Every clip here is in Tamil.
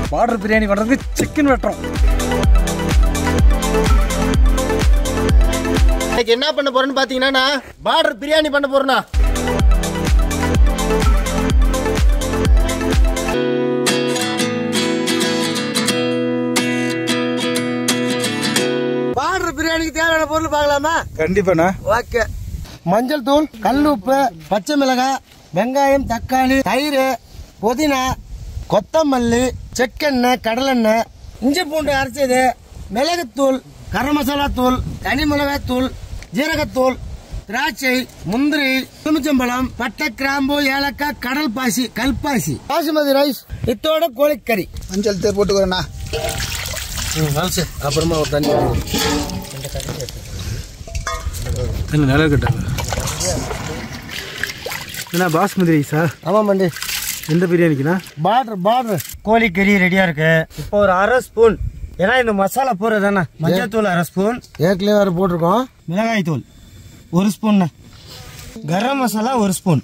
பார்டர் பிரியாணி பண்ணுறதுக்கு சிக்கன் வெட்டுறோம் இன்னைக்கு என்ன பண்ண போறேன்னு பாத்தீங்கன்னா பார்டர் பிரியாணி பண்ண போறேன்னா பார்டர் பிரியாணிக்கு தேவையான பொருள் பார்க்கலாமா கண்டிப்பாண்ணா ஓகே மஞ்சள் தூள் கல் உப்பு பச்சை மிளகாய் வெங்காயம் தக்காளி தயிர் புதினா கொத்தமல்லி செக்கெண்ணெய் கடலெண்ணெய் இஞ்சி பூண்டு அரைச்சது மிளகுத்தூள் கரம் மசாலா தூள் தனி மிளகாய் தூள் ஜீரகத்தூள் திராட்சை முந்திரி எலுமிச்சம்பழம் பட்டை கிராம்பு ஏலக்காய் கடல் பாசி கல்பாசி பாசுமதி ரைஸ் இத்தோட கோழிக்கறி மஞ்சள் தே போட்டுக்கிறேண்ணா அப்புறமா ஒரு தண்ணி என்ன நில கட்டாங்க என்ன பாஸ்மதி ரைஸா ஆமாம் மண்டி எந்த பிரியாணிக்குண்ணா பார்டர் பார்டர் கோழிக்கறி ரெடியா இருக்கு இப்போ ஒரு அரை ஸ்பூன் ஏன்னா இந்த மசாலா போடுறது தானே மஞ்சள் தூள் அரை ஸ்பூன் ஏற்கனவே வேறு போட்டிருக்கோம் மிளகாய் தூள் ஒரு ஸ்பூன் கரம் மசாலா ஒரு ஸ்பூன்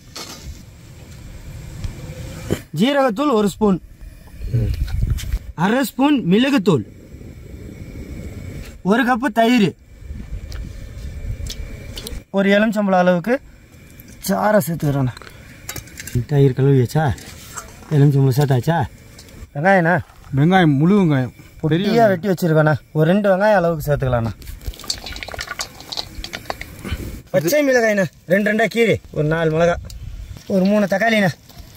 ஜீரகத்தூள் ஒரு ஸ்பூன் அரை ஸ்பூன் மிளகுத்தூள் ஒரு கப்பு தயிர் ஒரு எலுமிச்சம்பழம் அளவுக்கு சாரை சேர்த்துக்கிறோண்ணா தயிர் கழுவி வச்சா எலுமிச்சம்பழம் சேர்த்தாச்சா வெங்காயண்ணா வெங்காயம் முழு வெங்காயம் பொடியாக வெட்டி வச்சிருக்கோண்ணா ஒரு ரெண்டு வெங்காயம் அளவுக்கு சேர்த்துக்கலாண்ணா பச்சை மிளகாய்ண்ணா ரெண்டு ரெண்டா கீரை ஒரு நாலு மிளகாய் ஒரு மூணு தக்காளிண்ணா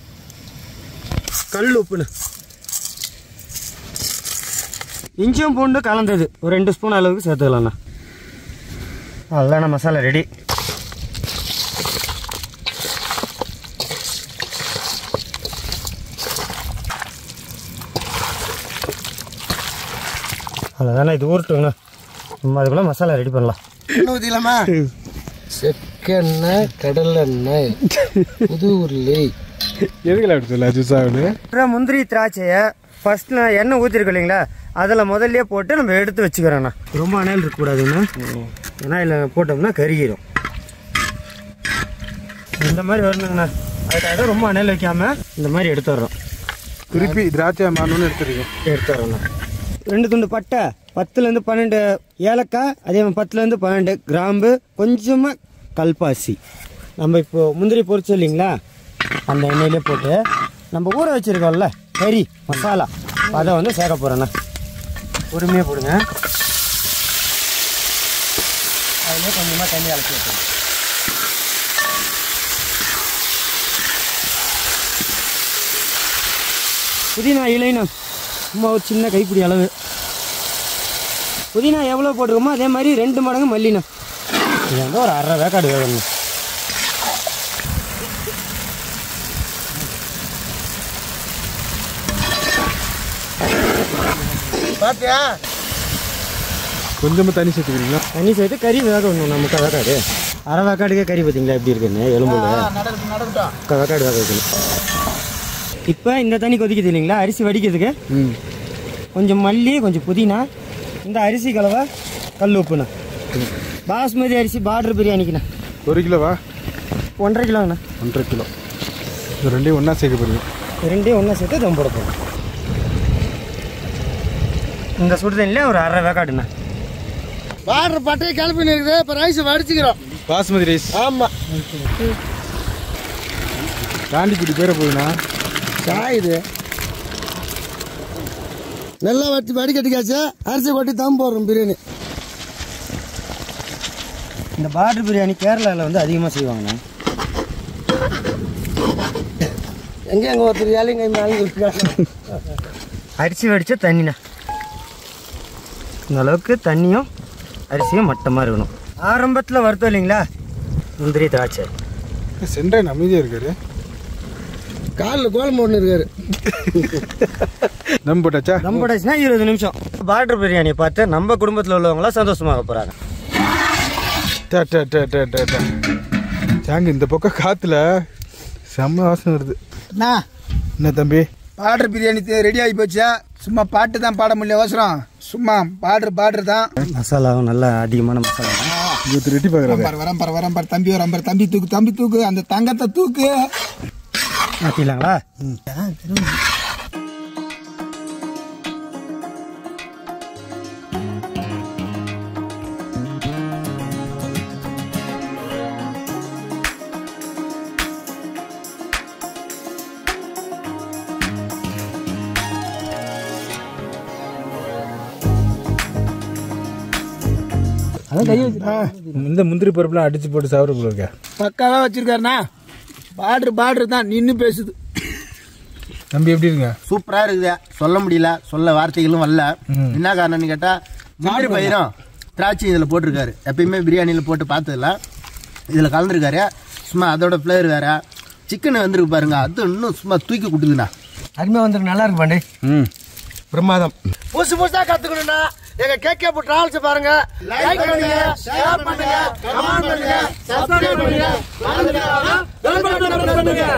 கல் உப்புண்ணா இஞ்சியும் பூண்டு கலந்தது ஒரு ரெண்டு ஸ்பூன் அளவுக்கு சேர்த்துக்கலாண்ணா அவ்வளோண்ணா மசாலா ரெடி அவ்வளோதானே இது ஊறட்டுங்கண்ணா நம்ம அதுக்குள்ளே மசாலா ரெடி பண்ணலாம் என்ன ஊற்றிக்கலாமா செக்கெண்ணெய் கடலெண்ணெய் புது உருளி எதுக்குல அப்படி சொல்ல ஜூஸாகுது அப்புறம் முந்திரி திராட்சையை ஃபர்ஸ்ட் நான் எண்ணெய் ஊற்றிருக்கோம் இல்லைங்களா அதில் முதல்லயே போட்டு நம்ம எடுத்து வச்சுக்கிறோண்ணா ரொம்ப அனல் இருக்கக்கூடாதுண்ணா ஏன்னா இதில் போட்டோம்னா கருகிரும் இந்த மாதிரி வரணுங்கண்ணா அதுக்காக தான் ரொம்ப அனல் வைக்காம இந்த மாதிரி எடுத்துடுறோம் திருப்பி திராட்சை மாறணும்னு எடுத்துருக்கேன் எடுத்துடுறோண்ணா ரெண்டு துண்டு பட்டை பத்துலேருந்து பன்னெண்டு ஏலக்காய் அதே மாதிரி பத்துலேருந்து பன்னெண்டு கிராம்பு கொஞ்சமாக கல்பாசி நம்ம இப்போ முந்திரி பொரிச்சோம் இல்லைங்களா அந்த எண்ணெயிலே போட்டு நம்ம ஊற வச்சிருக்கோம்ல கறி மசாலா அதை வந்து சேர்க்க போகிறேண்ணா பொறுமையாக போடுங்க அதிலே கொஞ்சமாக தண்ணி அலசி வைக்கணும் புதினா இலைனா சும்மா ஒரு சின்ன கைப்பிடி அளவு புதினா எவ்வளோ போட்டிருக்கோமோ அதே மாதிரி ரெண்டு மடங்கு மல்லினா இது வந்து ஒரு அரை வேக்காடு வேகணும் பாத்தியா கொஞ்சமாக தண்ணி சேர்த்துக்கிறீங்களா தண்ணி சேர்த்து கறி வேகணும் நம்ம முக்கால் வேக்காடு அரை வேக்காடுக்கே கறி பார்த்தீங்களா எப்படி இருக்குன்னு எலும்புல முக்கால் வேக்காடு வேக வைக்கணும் இப்போ இந்த தண்ணி கொதிக்குது இல்லைங்களா அரிசி வடிக்கிறதுக்கு ம் கொஞ்சம் மல்லி கொஞ்சம் புதினா இந்த அரிசி கலவை கல் உப்புண்ணா பாஸ்மதி அரிசி பார்டர் பிரியாணிக்குண்ணா ஒரு கிலோவா ஒன்றரை கிலோங்கண்ணா ஒன்றரை கிலோ இது ரெண்டையும் ஒன்றா சேர்க்க போகிறீங்க ரெண்டையும் ஒன்றா சேர்த்து தம் போட போகிறோம் இந்த சுடு தண்ணியில் ஒரு அரை வேக்காடுண்ணா வாடுற பட்டையை கிளப்பி இருக்குது இப்போ ரைஸ் வடிச்சுக்கிறோம் பாஸ்மதி ரைஸ் ஆமாம் காண்டிக்குடி பேர போகுதுண்ணா சாயுது நல்லா வட்டி வடிகட்டிக்காச்சு அரிசி கொட்டி தம் போடுறோம் பிரியாணி இந்த பார்டர் பிரியாணி கேரளாவில் வந்து அதிகமாக செய்வாங்கண்ணா எங்கே எங்கே ஒருத்தர் ஏழைங்க மேலே அரிசி வடித்த தண்ணிண்ணா இந்த அளவுக்கு தண்ணியும் அரிசியும் மட்டமாக இருக்கணும் ஆரம்பத்தில் வருத்தம் இல்லைங்களா முந்திரி திராட்சை சென்ட்ரன் அமைதியாக இருக்காரு காலில் கோலம் ஒன்று இருக்காரு தம் போட்டாச்சா நம்ம போட்டாச்சுன்னா இருபது நிமிஷம் பார்டர் பிரியாணியை பார்த்து நம்ம குடும்பத்தில் உள்ளவங்களாம் சந்தோஷமாக போகிறாங்க டே டே டே டே டே டே சாங்க இந்த பக்கம் காற்றுல செம்ம வாசனை வருது அண்ணா என்ன தம்பி பாட்ரு பிரியாணி ரெடி ஆகி போச்சா சும்மா பாட்டு தான் பாட முடியல அவசரம் சும்மா பாட்ரு பாட்ரு தான் மசாலாவும் நல்லா அதிகமான மசாலா இருபத்தி ரெட்டி பார்க்குறாரு வரம்பர் வரம்பர் வரம்பர் தம்பி வரம்பர் தம்பி தூக்கு தம்பி தூக்கு அந்த தங்கத்தை தூக்கு மாற்றிடலாங்களா இந்த முந்திரி பருப்புலாம் அடிச்சு போட்டு சாப்பிட போல இருக்க பக்காவா வச்சிருக்காருண்ணா பார்டர் பார்டர் தான் நின்று பேசுது தம்பி எப்படி இருங்க சூப்பரா இருக்குது சொல்ல முடியல சொல்ல வார்த்தைகளும் வரல என்ன காரணம்னு கேட்டா முந்திரி பயிரும் திராட்சை இதுல போட்டிருக்காரு எப்பயுமே பிரியாணியில போட்டு பார்த்ததில்ல இதுல கலந்துருக்காரு சும்மா அதோட ஃப்ளேவர் வேற சிக்கன் வந்திருக்கு பாருங்க அது இன்னும் சும்மா தூக்கி கொடுக்குதுண்ணா அருமையாக வந்துருக்கு நல்லா இருக்கு பாண்டி ம் பிரமாதம் புதுசு புதுசா கத்துக்கணும்னா எங்க கேகே டிராவல்ஸ் பாருங்க லைக் பண்ணுங்க ஷேர் பண்ணுங்க கமெண்ட் பண்ணுங்க சப்ஸ்கிரைப் பண்ணுங்க